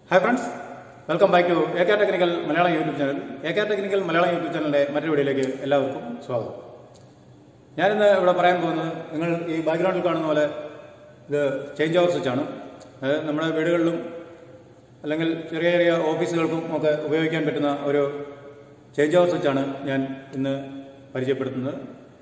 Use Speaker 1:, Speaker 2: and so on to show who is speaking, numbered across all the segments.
Speaker 1: hi friends welcome back to A K technical Malayalam YouTube channel A K technical Malayalam YouTube ചാനലിൻ്റെ മറ്റൊരു വീഡിയോയിലേക്ക് എല്ലാവർക്കും സ്വാഗതം ഞാനിന്ന് ഇവിടെ പറയാൻ പോകുന്നത് നിങ്ങൾ ഈ ബാക്ക്ഗ്രൗണ്ടിൽ കാണുന്ന പോലെ ഇത് ചേഞ്ച് ഓവർ സ്വിച്ച് ആണ് അത് നമ്മുടെ വീടുകളിലും അല്ലെങ്കിൽ ചെറിയ ചെറിയ ഓഫീസുകൾക്കും ഒക്കെ ഉപയോഗിക്കാൻ പറ്റുന്ന ഒരു ചേഞ്ച് ഓവർ സ്വിച്ചാണ് ഞാൻ ഇന്ന് പരിചയപ്പെടുത്തുന്നത്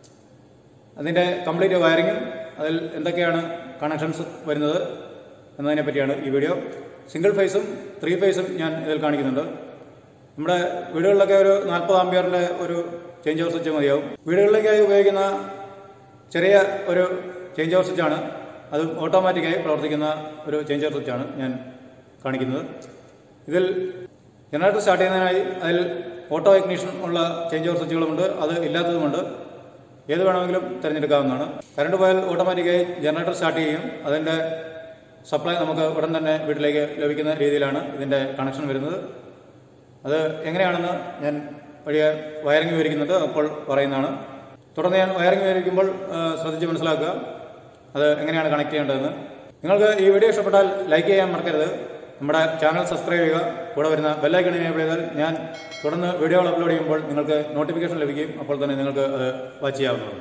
Speaker 1: അതിൻ്റെ കംപ്ലീറ്റ് വയറിങ്ങും അതിൽ എന്തൊക്കെയാണ് കണക്ഷൻസ് വരുന്നത് എന്നതിനെ പറ്റിയാണ് ഈ വീഡിയോ സിംഗിൾ ഫേസും ത്രീ ഫേസും ഞാൻ ഇതിൽ കാണിക്കുന്നുണ്ട് നമ്മുടെ വീടുകളിലൊക്കെ ഒരു നാൽപ്പത് ആംബിയറിൻ്റെ ഒരു ചേഞ്ച് ഓവർ സ്വിച്ച് മതിയാവും വീടുകളിലേക്കായി ഉപയോഗിക്കുന്ന ചെറിയ ഒരു ചേഞ്ച് ഓവർ സ്വിച്ചാണ് അത് ഓട്ടോമാറ്റിക്കായി പ്രവർത്തിക്കുന്ന ഒരു ചേഞ്ച് ഓവർ സ്വിച്ചാണ് ഞാൻ കാണിക്കുന്നത് ഇതിൽ ജനറേറ്റർ സ്റ്റാർട്ട് ചെയ്യുന്നതിനായി അതിൽ ഓട്ടോ ഇഗ്നിഷൻ ഉള്ള ചേഞ്ച് ഓവർ സ്വിച്ചുകളുമുണ്ട് അത് ഇല്ലാത്തതുമുണ്ട് ഏത് വേണമെങ്കിലും തിരഞ്ഞെടുക്കാവുന്നതാണ് കറണ്ട് പോയാൽ ഓട്ടോമാറ്റിക്കായി ജനറേറ്റർ സ്റ്റാർട്ട് ചെയ്യും അതിൻ്റെ സപ്ലൈ നമുക്ക് ഉടൻ തന്നെ വീട്ടിലേക്ക് ലഭിക്കുന്ന രീതിയിലാണ് ഇതിൻ്റെ കണക്ഷൻ വരുന്നത് അത് എങ്ങനെയാണെന്ന് ഞാൻ വഴിയെ വയറിംഗ് വിവരിക്കുന്നുണ്ട് അപ്പോൾ പറയുന്നതാണ് തുടർന്ന് ഞാൻ വയറിംഗ് വിവരിക്കുമ്പോൾ ആ, ശ്രദ്ധിച്ച് മനസ്സിലാക്കുക അത് എങ്ങനെയാണ് കണക്ട് ചെയ്യേണ്ടതെന്ന് നിങ്ങൾക്ക് ഈ വീഡിയോ ഇഷ്ടപ്പെട്ടാൽ ലൈക്ക് ചെയ്യാൻ മറക്കരുത് നമ്മുടെ ചാനൽ സബ്സ്ക്രൈബ് ചെയ്യുക കൂടെ വരുന്ന ബെല്ലൈക്കൺ എനേബിൾ ചെയ്താൽ ഞാൻ തുടർന്ന് വീഡിയോകൾ അപ്ലോഡ് ചെയ്യുമ്പോൾ നിങ്ങൾക്ക് നോട്ടിഫിക്കേഷൻ ലഭിക്കും അപ്പോൾ തന്നെ നിങ്ങൾക്ക് അത് വാച്ച് ചെയ്യാവുന്നതാണ്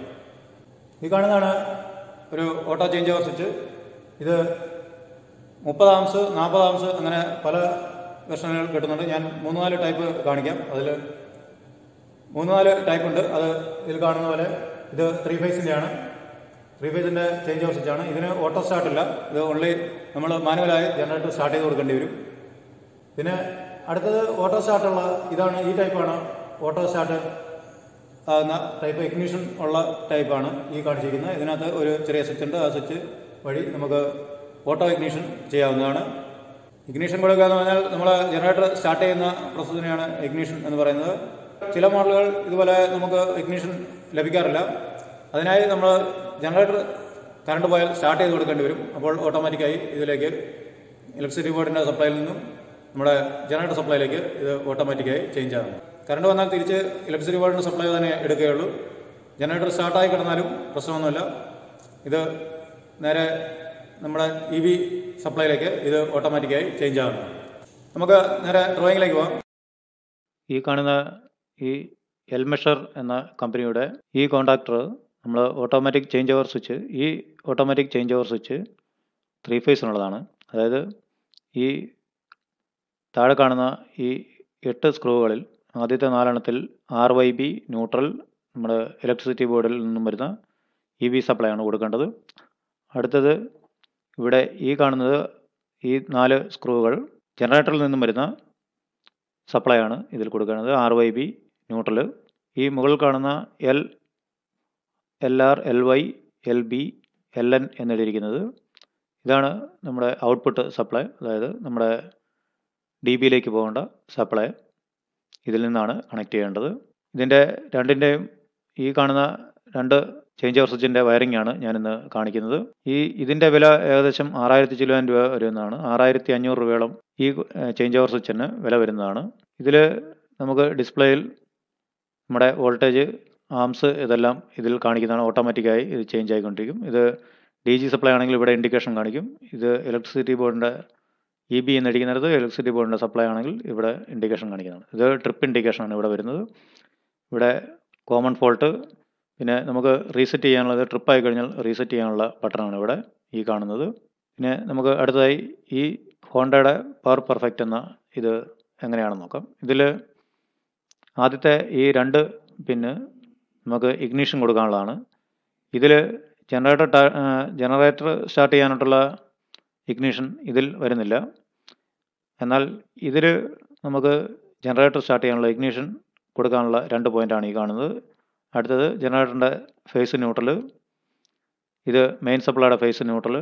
Speaker 1: ഈ കാണുന്നതാണ് ഒരു ഓട്ടോ ചേഞ്ച് ഓവർ സ്വിച്ച് ഇത് മുപ്പത് ആംസ് നാൽപ്പത് ആംസ് അങ്ങനെ പല വെർഷനുകൾ കിട്ടുന്നുണ്ട് ഞാൻ മൂന്ന് നാല് ടൈപ്പ് കാണിക്കാം അതിൽ മൂന്ന് നാല് ടൈപ്പ് ഉണ്ട് അത് ഇതിൽ കാണുന്ന പോലെ ഇത് ത്രീ ഫേസിൻ്റെയാണ് ത്രീ ഫേസിൻ്റെ ചേഞ്ച് ഓവർ സ്വിച്ചാണ് ഇതിന് ഓട്ടോ സ്റ്റാർട്ട് ഇല്ല ഇത് ഓൺലി നമ്മൾ മാനുവലായി ജനറേറ്റർ സ്റ്റാർട്ട് ചെയ്ത് കൊടുക്കേണ്ടി വരും പിന്നെ അടുത്തത് ഓട്ടോ സ്റ്റാർട്ടുള്ള ഇതാണ് ഈ ടൈപ്പാണ് ഓട്ടോ സ്റ്റാർട്ട് ആകുന്ന ടൈപ്പ് ഇഗ്നിഷൻ ഉള്ള ടൈപ്പാണ് ഈ കാണിച്ചിരിക്കുന്നത് ഇതിനകത്ത് ഒരു ചെറിയ സ്വിച്ച് ഉണ്ട് ആ സ്വിച്ച് വഴി നമുക്ക് ഓട്ടോ ഇഗ്നിഷൻ ചെയ്യാവുന്നതാണ് ഇഗ്നിഷൻ കൊടുക്കുക എന്ന് പറഞ്ഞാൽ നമ്മൾ ജനറേറ്റർ സ്റ്റാർട്ട് ചെയ്യുന്ന പ്രോസസ്സിനെയാണ് ഇഗ്നിഷൻ എന്ന് പറയുന്നത് ചില മോഡലുകൾ ഇതുപോലെ നമുക്ക് ഇഗ്നിഷൻ ലഭിക്കാറില്ല അതിനായി നമ്മൾ ജനറേറ്റർ കറണ്ട് പോയാൽ സ്റ്റാർട്ട് ചെയ്ത് കൊടുക്കേണ്ടി വരും അപ്പോൾ ഓട്ടോമാറ്റിക്കായി ഇതിലേക്ക് ഇലക്ട്രിസിറ്റി ബോർഡിൻ്റെ സപ്ലൈയിൽ നിന്നും നമ്മുടെ ജനറേറ്റർ സപ്ലൈയിലേക്ക് ഇത് ഓട്ടോമാറ്റിക്കായി ചേഞ്ച് ആകും കറണ്ട് വന്നാൽ തിരിച്ച് ഇലക്ട്രിസിറ്റി ബോർഡിൻ്റെ സപ്ലൈ തന്നെ എടുക്കുകയുള്ളൂ ജനറേറ്റർ സ്റ്റാർട്ടായി കിടന്നാലും പ്രശ്നമൊന്നുമില്ല ഇത് നേരെ നമ്മുടെ ഇ ബി സപ്ലൈയിലേക്ക് ഇത് ഓട്ടോമാറ്റിക്കായി ചേഞ്ച് ആകുന്നു നമുക്ക് നേരെ ഡ്രോയിങ്ങിലേക്ക് പോകാം
Speaker 2: ഈ കാണുന്ന ഈ എൽമെഷർ എന്ന കമ്പനിയുടെ ഈ കോണ്ടാക്ടർ നമ്മൾ ഓട്ടോമാറ്റിക് ചേഞ്ച് ഓവർ സ്വിച്ച് ഈ automatic change over switch three ഫേസിനുള്ളതാണ് അതായത് ഈ താഴെ കാണുന്ന ഈ എട്ട് സ്ക്രൂകളിൽ ആദ്യത്തെ നാലെണ്ണത്തിൽ ആർ വൈ ബി ന്യൂട്രൽ നമ്മുടെ ഇലക്ട്രിസിറ്റി ബോർഡിൽ നിന്നും വരുന്ന ഇ ബി സപ്ലൈ ആണ് കൊടുക്കേണ്ടത് അടുത്തത് ഇവിടെ ഈ കാണുന്നത് ഈ നാല് സ്ക്രൂകൾ ജനറേറ്ററിൽ നിന്നും വരുന്ന സപ്ലൈ ആണ് ഇതിൽ കൊടുക്കുന്നത് ആർ വൈ ബി ന്യൂട്രൽ ഈ മുകളിൽ കാണുന്ന L L R L Y L B L N എന്നെഴുതിയിരിക്കുന്നത് ഇതാണ് നമ്മുടെ ഔട്ട്പുട്ട് സപ്ലൈ അതായത് നമ്മുടെ ഡി ബിയിലേക്ക് പോകേണ്ട സപ്ലൈ ഇതിൽ നിന്നാണ് കണക്ട് ചെയ്യേണ്ടത് ഇതിൻ്റെ രണ്ടിൻ്റെയും ഈ കാണുന്ന രണ്ട് ചേഞ്ച് ഓവർ സ്വിച്ചിൻ്റെ വയറിംഗ് ആണ് ഞാനിന്ന് കാണിക്കുന്നത് ഈ ഇതിൻ്റെ വില ഏകദേശം ആറായിരത്തി ചില്ലുവാൻ രൂപ വരുന്നതാണ് ആറായിരത്തി അഞ്ഞൂറ് രൂപയോളം ഈ ചേഞ്ച് ഓവർ സ്വിച്ചിന് വില വരുന്നതാണ് ഇതിൽ നമുക്ക് ഡിസ്പ്ലേയിൽ നമ്മുടെ വോൾട്ടേജ് ആംസ് ഇതെല്ലാം ഇതിൽ കാണിക്കുന്നതാണ് ഓട്ടോമാറ്റിക്കായി ഇത് ചേഞ്ച് ആയിക്കൊണ്ടിരിക്കും ഇത് ഡി ജി സപ്ലൈ ആണെങ്കിൽ ഇവിടെ ഇൻഡിക്കേഷൻ കാണിക്കും ഇത് ഇലക്ട്രിസിറ്റി ബോർഡിൻ്റെ ഇ ബി എന്നടിക്കുന്നിടത്ത് ഇലക്ട്രിസിറ്റി ബോർഡിൻ്റെ സപ്ലൈ ആണെങ്കിൽ ഇവിടെ ഇൻഡിക്കേഷൻ കാണിക്കുന്നതാണ് ഇത് ട്രിപ്പ് ഇൻഡിക്കേഷൻ ആണ് ഇവിടെ വരുന്നത് ഇവിടെ കോമൺ ഫോൾട്ട് പിന്നെ നമുക്ക് റീസെറ്റ് ചെയ്യാനുള്ളത് ട്രിപ്പ് ആയി കഴിഞ്ഞാൽ റീസെറ്റ് ചെയ്യാനുള്ള ബട്ടണാണ് ഇവിടെ ഈ കാണുന്നത് പിന്നെ നമുക്ക് അടുത്തതായി ഈ ഹോണ്ടയുടെ പവർ പെർഫെക്റ്റ് എന്ന ഇത് എങ്ങനെയാണെന്ന് നോക്കാം ഇതിൽ ആദ്യത്തെ ഈ രണ്ട് പിന്ന് നമുക്ക് ഇഗ്നിഷൻ കൊടുക്കാനുള്ളതാണ് ഇതിൽ ജനറേറ്റർ ജനറേറ്റർ സ്റ്റാർട്ട് ചെയ്യാനായിട്ടുള്ള ഇഗ്നിഷൻ ഇതിൽ വരുന്നില്ല എന്നാൽ ഇതിൽ നമുക്ക് ജനറേറ്റർ സ്റ്റാർട്ട് ചെയ്യാനുള്ള ഇഗ്നിഷൻ കൊടുക്കാനുള്ള രണ്ട് പോയിൻ്റാണ് ഈ കാണുന്നത് അടുത്തത് ജനറേറ്ററിൻ്റെ ഫേസ് ന്യൂട്രൽ ഇത് മെയിൻ സപ്ലൈയുടെ ഫേസ് ന്യൂട്രൽ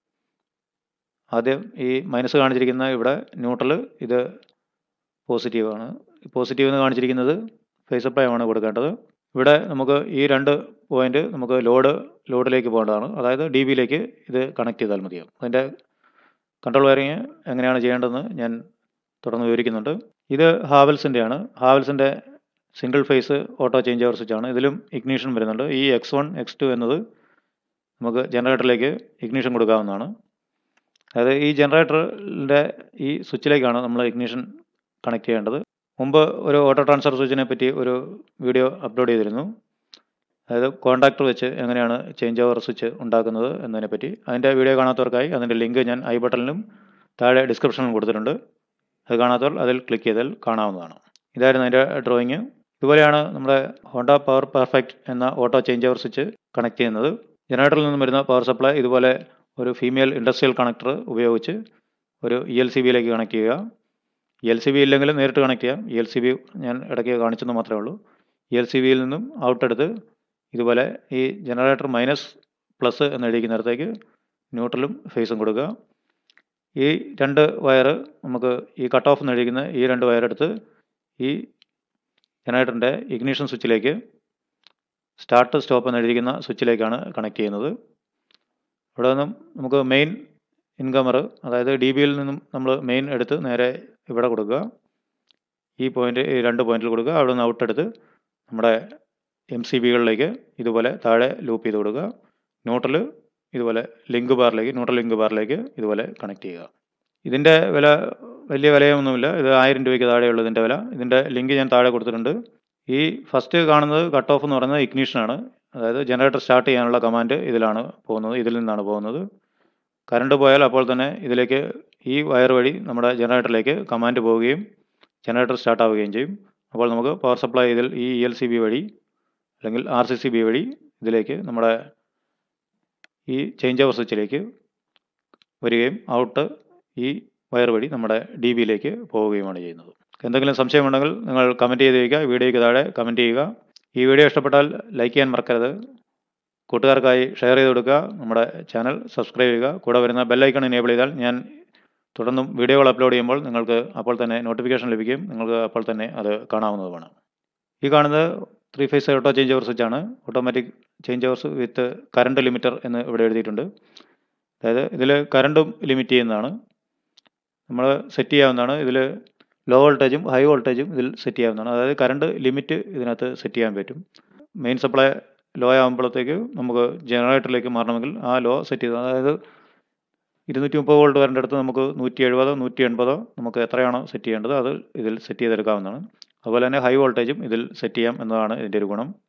Speaker 2: ആദ്യം ഈ മൈനസ് കാണിച്ചിരിക്കുന്ന ഇവിടെ ന്യൂട്രൽ ഇത് പോസിറ്റീവ് ആണ് പോസിറ്റീവ് എന്ന് കാണിച്ചിരിക്കുന്നത് ഫേസ് സപ്ലൈ ആണ് കൊടുക്കേണ്ടത് ഇവിടെ നമുക്ക് ഈ രണ്ട് പോയിന്റ് നമുക്ക് ലോഡ് ലോഡിലേക്ക് പോകേണ്ടതാണ് അതായത് ഡി ബിയിലേക്ക് ഇത് കണക്ട് ചെയ്താൽ മതിയാവും അതിൻ്റെ കൺട്രോൾ വയറിങ് എങ്ങനെയാണ് ചെയ്യേണ്ടതെന്ന് ഞാൻ തുടർന്ന് വിവരിക്കുന്നുണ്ട് ഇത് ഹാവൽസിൻ്റെ ആണ് ഹാവൽസിൻ്റെ single phase auto change over switch ആണ് ഇതിലും ഇഗ്നീഷൻ വരുന്നുണ്ട് ഈ എക്സ് വൺ എക്സ് ടു എന്നത് നമുക്ക് ജനറേറ്ററിലേക്ക് ഇഗ്നിഷൻ കൊടുക്കാവുന്നതാണ് അതായത് ഈ ജനറേറ്ററിൻ്റെ ഈ സ്വിച്ചിലേക്കാണ് നമ്മൾ ഇഗ്നിഷൻ കണക്ട് ചെയ്യേണ്ടത് മുമ്പ് ഒരു ഓട്ടോ ട്രാൻസ്ഫർ സ്വിച്ചിനെ പറ്റി ഒരു വീഡിയോ അപ്ലോഡ് ചെയ്തിരുന്നു അതായത് കോൺടാക്ടർ വെച്ച് എങ്ങനെയാണ് ചേഞ്ച് ഓവർ സ്വിച്ച് ഉണ്ടാക്കുന്നത് എന്നതിനെപ്പറ്റി അതിൻ്റെ വീഡിയോ കാണാത്തവർക്കായി അതിൻ്റെ ലിങ്ക് ഞാൻ ഐ ബട്ടണിലും താഴെ ഡിസ്ക്രിപ്ഷനിലും കൊടുത്തിട്ടുണ്ട് അത് കാണാത്തവർ അതിൽ ക്ലിക്ക് ചെയ്താൽ കാണാവുന്നതാണ് ഇതായിരുന്നു അതിൻ്റെ ഡ്രോയിങ് ഇതുപോലെയാണ് നമ്മുടെ ഹോണ്ട പവർ പെർഫെക്റ്റ് എന്ന auto change over switch connect ചെയ്യുന്നത് ജനറേറ്ററിൽ നിന്നും വരുന്ന പവർ സപ്ലൈ ഇതുപോലെ ഒരു ഫീമെയിൽ ഇൻഡസ്ട്രിയൽ കണക്ടർ ഉപയോഗിച്ച് ഒരു ഇ എൽ സി ബിയിലേക്ക് കണക്ട് ചെയ്യുക ഇ എൽ സി ബി ഇല്ലെങ്കിലും നേരിട്ട് കണക്ട് ചെയ്യാം ഇ എൽ സി ബി ഞാൻ ഇടയ്ക്ക് കാണിച്ചെന്ന് മാത്രമേ ഉള്ളൂ ഇ എൽ സി ബിയിൽ നിന്നും ഔട്ട് എടുത്ത് ഇതുപോലെ ഈ ജനറേറ്റർ മൈനസ് പ്ലസ് എന്നെഴുതിക്കുന്നിടത്തേക്ക് ന്യൂട്രലും ഫേസും കൊടുക്കുക ഈ രണ്ട് വയർ നമുക്ക് ഈ കട്ട് ഓഫ് എന്നെഴുതിക്കുന്ന ഈ രണ്ട് വയർ എടുത്ത് ഈ ജനറേറ്ററിൻ്റെ ഇഗ്നിഷൻ സ്വിച്ചിലേക്ക് സ്റ്റാർട്ട് സ്റ്റോപ്പ് എന്നെഴുതിക്കുന്ന സ്വിച്ചിലേക്കാണ് കണക്ട് ചെയ്യുന്നത് ഇവിടെ നിന്നും നമുക്ക് മെയിൻ ഇൻകമർ അതായത് ഡി ബിയിൽ നിന്നും നമ്മൾ മെയിൻ എടുത്ത് നേരെ ഇവിടെ കൊടുക്കുക ഈ പോയിന്റ് ഈ രണ്ട് പോയിന്റിൽ കൊടുക്കുക അവിടെ നിന്ന് ഔട്ട് എടുത്ത് നമ്മുടെ എം സി ബികളിലേക്ക് ഇതുപോലെ താഴെ ലൂപ്പ് ചെയ്ത് കൊടുക്കുക ന്യൂട്രൽ ഇതുപോലെ ലിങ്ക് ബാറിലേക്ക് ന്യൂട്രൽ ലിങ്ക് ബാറിലേക്ക് ഇതുപോലെ കണക്ട് ചെയ്യുക ഇതിൻ്റെ വില വലിയ വിലയൊന്നുമില്ല ഇത് ആയിരം രൂപയ്ക്ക് താഴെയുള്ള ഇതിൻ്റെ വില ഇതിൻ്റെ ലിങ്ക് ഞാൻ താഴെ കൊടുത്തിട്ടുണ്ട് ഈ ഫസ്റ്റ് കാണുന്നത് കട്ട് ഓഫ് എന്ന് പറയുന്നത് ഇഗ്നീഷനാണ് അതായത് ജനറേറ്റർ സ്റ്റാർട്ട് ചെയ്യാനുള്ള കമാൻഡ് ഇതിലാണ് പോകുന്നത് ഇതിൽ നിന്നാണ് പോകുന്നത് കറണ്ട് പോയാൽ അപ്പോൾ തന്നെ ഇതിലേക്ക് ഈ വയർ വഴി നമ്മുടെ ജനറേറ്ററിലേക്ക് കമാൻഡ് പോവുകയും ജനറേറ്റർ സ്റ്റാർട്ട് ആവുകയും ചെയ്യും അപ്പോൾ നമുക്ക് പവർ സപ്ലൈ ഇതിൽ ഈ ഇ എൽ സി ബി വഴി അല്ലെങ്കിൽ ആർ സി സി ബി വഴി ഇതിലേക്ക് നമ്മുടെ ഈ ചേഞ്ച് ഓവർ സ്വിച്ചിലേക്ക് വരികയും ഔട്ട് ഈ വയർ വഴി നമ്മുടെ ഡി ബിയിലേക്ക് പോവുകയുമാണ് ചെയ്യുന്നത് എന്തെങ്കിലും സംശയമുണ്ടെങ്കിൽ നിങ്ങൾ കമൻറ്റ് ചെയ്ത് വയ്ക്കുക വീഡിയോയ്ക്ക് താഴെ കമൻറ്റ് ചെയ്യുക ഈ വീഡിയോ ഇഷ്ടപ്പെട്ടാൽ ലൈക്ക് ചെയ്യാൻ മറക്കരുത് കൂട്ടുകാർക്കായി ഷെയർ ചെയ്ത് കൊടുക്കുക നമ്മുടെ ചാനൽ സബ്സ്ക്രൈബ് ചെയ്യുക കൂടെ വരുന്ന ബെല്ലൈക്കൺ എനേബിൾ ചെയ്താൽ ഞാൻ തുടർന്നും വീഡിയോകൾ അപ്ലോഡ് ചെയ്യുമ്പോൾ നിങ്ങൾക്ക് അപ്പോൾ തന്നെ നോട്ടിഫിക്കേഷൻ ലഭിക്കും നിങ്ങൾക്ക് അപ്പോൾ തന്നെ അത് കാണാവുന്നതുമാണ് ഈ കാണുന്നത് three phase auto change over switch ആണ് automatic change overs with current limiter എന്ന് ഇവിടെ എഴുതിയിട്ടുണ്ട് അതായത് ഇതിൽ കറണ്ടും ലിമിറ്റ് ചെയ്യുന്നതാണ് നമ്മൾ സെറ്റ് ചെയ്യാവുന്നതാണ് ഇതിൽ ലോ വോൾട്ടേജും ഹൈ വോൾട്ടേജും ഇതിൽ സെറ്റ് ചെയ്യാവുന്നതാണ് അതായത് കറണ്ട് ലിമിറ്റ് ഇതിനകത്ത് സെറ്റ് ചെയ്യാൻ പറ്റും മെയിൻ സപ്ലൈ ലോ ആകുമ്പോഴത്തേക്ക് നമുക്ക് ജനറേറ്ററിലേക്ക് മാറണമെങ്കിൽ ആ ലോ സെറ്റ് ചെയ്ത് അതായത് ഇരുന്നൂറ്റി മുപ്പത് വോൾട്ട് വരേണ്ട അടുത്ത് നമുക്ക് നൂറ്റി എഴുപതോ നൂറ്റി എൺപതോ നമുക്ക് എത്രയാണോ സെറ്റ് ചെയ്യേണ്ടത് അത് ഇതിൽ സെറ്റ് ചെയ്തെടുക്കാവുന്നതാണ് അതുപോലെ തന്നെ ഹൈ വോൾട്ടേജും ഇതിൽ സെറ്റ് ചെയ്യാം എന്നതാണ് ഇതിൻ്റെ ഒരു ഗുണം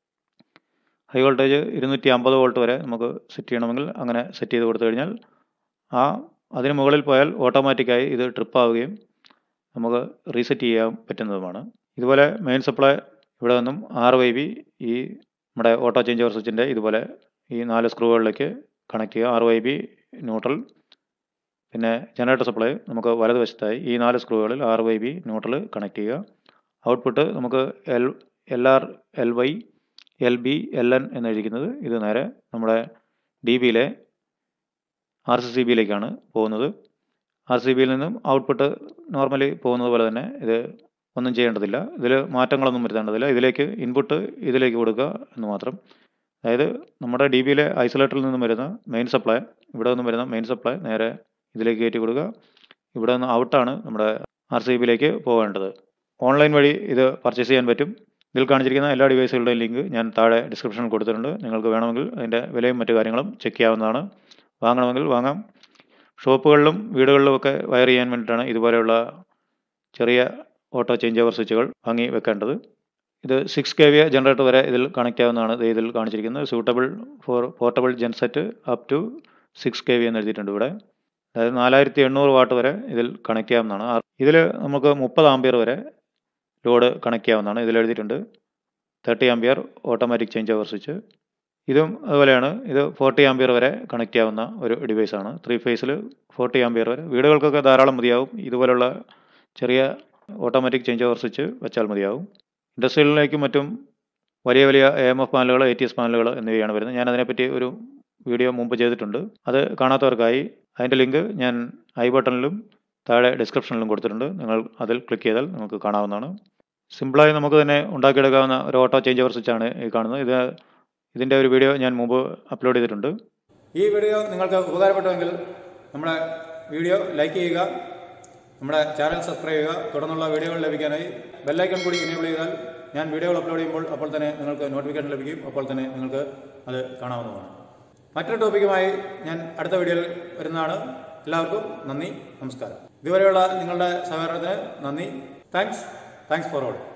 Speaker 2: ഹൈ വോൾട്ടേജ് ഇരുന്നൂറ്റി അമ്പത് വോൾട്ട് വരെ നമുക്ക് സെറ്റ് ചെയ്യണമെങ്കിൽ അങ്ങനെ സെറ്റ് ചെയ്ത് കൊടുത്തു കഴിഞ്ഞാൽ ആ അതിന് മുകളിൽ പോയാൽ ഓട്ടോമാറ്റിക്കായി ഇത് ട്രിപ്പ് ആവുകയും നമുക്ക് റീസെറ്റ് ചെയ്യാൻ പറ്റുന്നതുമാണ് ഇതുപോലെ മെയിൻ സപ്ലൈ ഇവിടെ നിന്നും ആറ് വൈ ബി ഈ നമ്മുടെ ഓട്ടോ ചേഞ്ച് ഓവർ സ്വിച്ചിൻ്റെ ഇതുപോലെ ഈ നാല് സ്ക്രൂകളിലേക്ക് കണക്ട് ചെയ്യുക ആറ് വൈ ബി ന്യൂട്രൽ പിന്നെ ജനറേറ്റർ സപ്ലൈ നമുക്ക് വലതുവശത്തായി ഈ നാല് സ്ക്രൂകളിൽ R Y B neutral connect ചെയ്യുക ഔട്ട്പുട്ട് നമുക്ക് L L R L Y L B L N എന്നെഴുതിക്കുന്നത് ഇത് നേരെ നമ്മുടെ ഡി ബിയിലെ ആർ സി സി ബിയിലേക്കാണ് പോകുന്നത് ആർ സി ബിയിൽ നിന്നും ഔട്ട്പുട്ട് നോർമലി പോകുന്നത് പോലെ തന്നെ ഇത് ഒന്നും ചെയ്യേണ്ടതില്ല ഇതിൽ മാറ്റങ്ങളൊന്നും വരുത്തേണ്ടതില്ല ഇതിലേക്ക് ഇൻപുട്ട് ഇതിലേക്ക് കൊടുക്കുക എന്ന് മാത്രം അതായത് നമ്മുടെ ഡി ബിയിലെ ഐസൊലേറ്ററിൽ നിന്നും വരുന്ന മെയിൻ സപ്ലൈ ഇവിടെ നിന്നും വരുന്ന മെയിൻ സപ്ലൈ നേരെ ഇതിലേക്ക് കയറ്റി കൊടുക്കുക ഇവിടെ നിന്ന് ഔട്ടാണ് നമ്മുടെ ആർ സി ബിയിലേക്ക് പോകേണ്ടത് ഓൺലൈൻ വഴി ഇത് പർച്ചേസ് ചെയ്യാൻ പറ്റും ഇതിൽ കാണിച്ചിരിക്കുന്ന എല്ലാ ഡിവൈസുകളുടെയും ലിങ്ക് ഞാൻ താഴെ ഡിസ്ക്രിപ്ഷനിൽ കൊടുത്തിട്ടുണ്ട് നിങ്ങൾക്ക് വേണമെങ്കിൽ അതിൻ്റെ വിലയും മറ്റു കാര്യങ്ങളും ചെക്ക് ചെയ്യാവുന്നതാണ് വാങ്ങണമെങ്കിൽ വാങ്ങാം ഷോപ്പുകളിലും വീടുകളിലും ഒക്കെ വയർ ചെയ്യാൻ വേണ്ടിയിട്ടാണ് ഇതുപോലെയുള്ള ചെറിയ ഓട്ടോ ചേഞ്ച് ഓവർ സ്വിച്ചുകൾ വാങ്ങി വെക്കേണ്ടത് ഇത് സിക്സ് കെ വി ജനറേറ്റർ വരെ ഇതിൽ കണക്റ്റ് ആവുന്നതാണ് ഇത് ഇതിൽ കാണിച്ചിരിക്കുന്നത് suitable for portable genset up to six K V എന്ന് എഴുതിയിട്ടുണ്ട് ഇവിടെ അതായത് നാലായിരത്തി എണ്ണൂറ് വാട്ട് വരെ ഇതിൽ കണക്ട് ചെയ്യാവുന്നതാണ് ഇതിൽ നമുക്ക് മുപ്പത് ആംബിയർ വരെ ലോഡ് കണക്ട് ചെയ്യാവുന്നതാണ് ഇതിൽ എഴുതിയിട്ടുണ്ട് thirty ampere automatic change over switch ഇതും അതുപോലെയാണ് ഇത് ഫോർട്ടി ആംബിയർ വരെ കണക്ട് ചെയ്യാവുന്ന ഒരു ഡിവൈസാണ് ത്രീ ഫേസിൽ ഫോർട്ടി ആംബിയർ വരെ വീടുകൾക്കൊക്കെ ധാരാളം മതിയാവും ഇതുപോലുള്ള ചെറിയ ഓട്ടോമാറ്റിക് ചേഞ്ച് ഓവർ സ്വിച്ച് വെച്ചാൽ മതിയാവും ഇൻഡസ്ട്രിയലിലേക്കും മറ്റും വലിയ വലിയ എ എം എഫ് പാനലുകൾ എ ടി എസ് പാനലുകൾ എന്നിവയാണ് വരുന്നത് ഞാൻ അതിനെപ്പറ്റി ഒരു വീഡിയോ മുമ്പ് ചെയ്തിട്ടുണ്ട് അത് കാണാത്തവർക്കായി അതിൻ്റെ ലിങ്ക് ഞാൻ ഐ ബട്ടണിലും താഴെ ഡിസ്ക്രിപ്ഷനിലും കൊടുത്തിട്ടുണ്ട് നിങ്ങൾ അതിൽ ക്ലിക്ക് ചെയ്താൽ നമുക്ക് കാണാവുന്നതാണ് സിമ്പിളായി നമുക്ക് തന്നെ ഉണ്ടാക്കിയെടുക്കാവുന്ന ഒരു ഓട്ടോ ചേഞ്ച് ഓവർ സ്വിച്ചാണ് ഈ കാണുന്നത് ഇത് ഇതിൻ്റെ ഒരു വീഡിയോ ഞാൻ മുമ്പ് അപ്ലോഡ് ചെയ്തിട്ടുണ്ട്
Speaker 1: ഈ വീഡിയോ നിങ്ങൾക്ക് ഉപകാരപ്പെട്ടുവെങ്കിൽ നമ്മുടെ വീഡിയോ ലൈക്ക് ചെയ്യുക നമ്മുടെ ചാനൽ സബ്സ്ക്രൈബ് ചെയ്യുക തുടർന്നുള്ള വീഡിയോകൾ ലഭിക്കാനായി ബെല്ലൈക്കൺ കൂടി എനേബിൾ ചെയ്താൽ ഞാൻ വീഡിയോകൾ അപ്ലോഡ് ചെയ്യുമ്പോൾ അപ്പോൾ തന്നെ നിങ്ങൾക്ക് നോട്ടിഫിക്കേഷൻ ലഭിക്കും അപ്പോൾ തന്നെ നിങ്ങൾക്ക് അത് കാണാവുന്നതാണ് മറ്റൊരു ടോപ്പിക്കുമായി ഞാൻ അടുത്ത വീഡിയോയിൽ വരുന്നതാണ് എല്ലാവർക്കും നന്ദി നമസ്കാരം ഇതുവരെയുള്ള നിങ്ങളുടെ സഹകരണത്തിന് നന്ദി താങ്ക്സ് താങ്ക്സ് ഫോർ ഓൾ